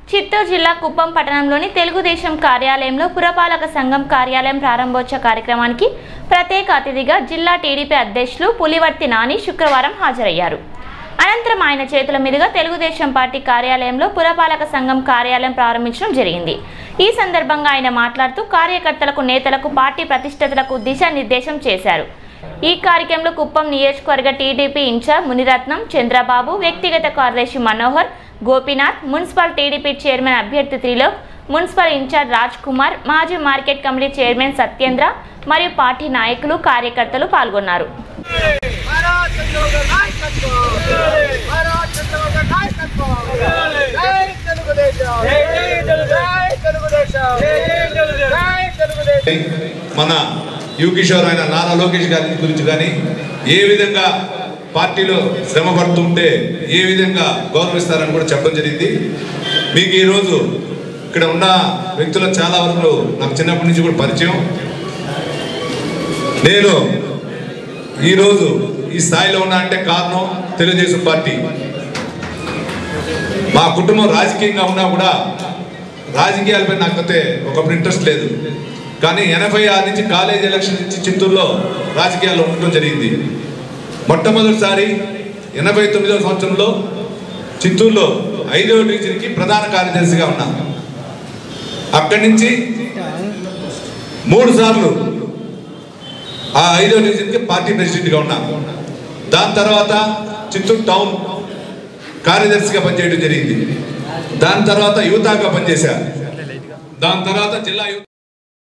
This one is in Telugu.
చిత్తూరు జిల్లా కుప్పం పట్టణంలోని తెలుగుదేశం కార్యాలయంలో పురపాలక సంఘం కార్యాలయం ప్రారంభోత్సవ కార్యక్రమానికి ప్రత్యేక అతిథిగా జిల్లా టీడీపీ అధ్యక్షులు పులివర్తి నాని శుక్రవారం హాజరయ్యారు అనంతరం ఆయన చేతుల మీదుగా తెలుగుదేశం పార్టీ కార్యాలయంలో పురపాలక సంఘం కార్యాలయం ప్రారంభించడం జరిగింది ఈ సందర్భంగా ఆయన మాట్లాడుతూ కార్యకర్తలకు నేతలకు పార్టీ ప్రతిష్టతలకు దిశానిర్దేశం చేశారు ఈ కార్యక్రమంలో కుప్పం నియోజకవర్గ టీడీపీ ఇన్ఛార్జ్ మునిరత్నం చంద్రబాబు వ్యక్తిగత కార్యదర్శి Manohar Gopinath municipal TDP chairman అభ్యర్థి త్రిలోక్ మున్సిపల్ ఇన్ఛార్జ్ రాజ్ కుమార్ మాజీ మార్కెట్ కమిటీ చైర్మన్ సత్యేంద్ర మరియు పార్టీ నాయకులు కార్యకర్తలు పాల్గొన్నారు భారత్ చంద్రబాబు నాయకత్వం భారత్ చంద్రబాబు నాయకత్వం జై తెలుగుదేశం జై తెలుగుదేశం జై తెలుగుదేశం మన యు కిషోర్ ఆయన నారా లోకేష్ గారి గురించి కానీ ఏ విధంగా పార్టీలో శ్రమ పడుతుంటే ఏ విధంగా గౌరవిస్తారని కూడా చెప్పడం జరిగింది మీకు ఈరోజు ఇక్కడ ఉన్న వ్యక్తులు చాలా వరకు నాకు చిన్నప్పటి నుంచి కూడా పరిచయం నేను ఈరోజు ఈ స్థాయిలో ఉన్నా అంటే కారణం తెలుగుదేశం పార్టీ మా కుటుంబం రాజకీయంగా ఉన్నా కూడా రాజకీయాలపై నాకైతే ఒకప్పుడు ఇంట్రెస్ట్ లేదు కానీ ఎనభై ఆరు నుంచి కాలేజ్ ఎలక్షన్ నుంచి చిత్తూరులో రాజకీయాల్లో ఉండటం జరిగింది మొట్టమొదటిసారి ఎనభై తొమ్మిదవ సంవత్సరంలో చిత్తూరులో ఐదవ డివిజన్కి ప్రధాన కార్యదర్శిగా ఉన్నాను అక్కడి నుంచి మూడు సార్లు ఆ ఐదవ డివిజన్కి పార్టీ ప్రెసిడెంట్గా ఉన్నాను దాని తర్వాత చిత్తూరు టౌన్ కార్యదర్శిగా పనిచేయడం జరిగింది దాని తర్వాత యువతగా పనిచేశా దాని తర్వాత జిల్లా యువ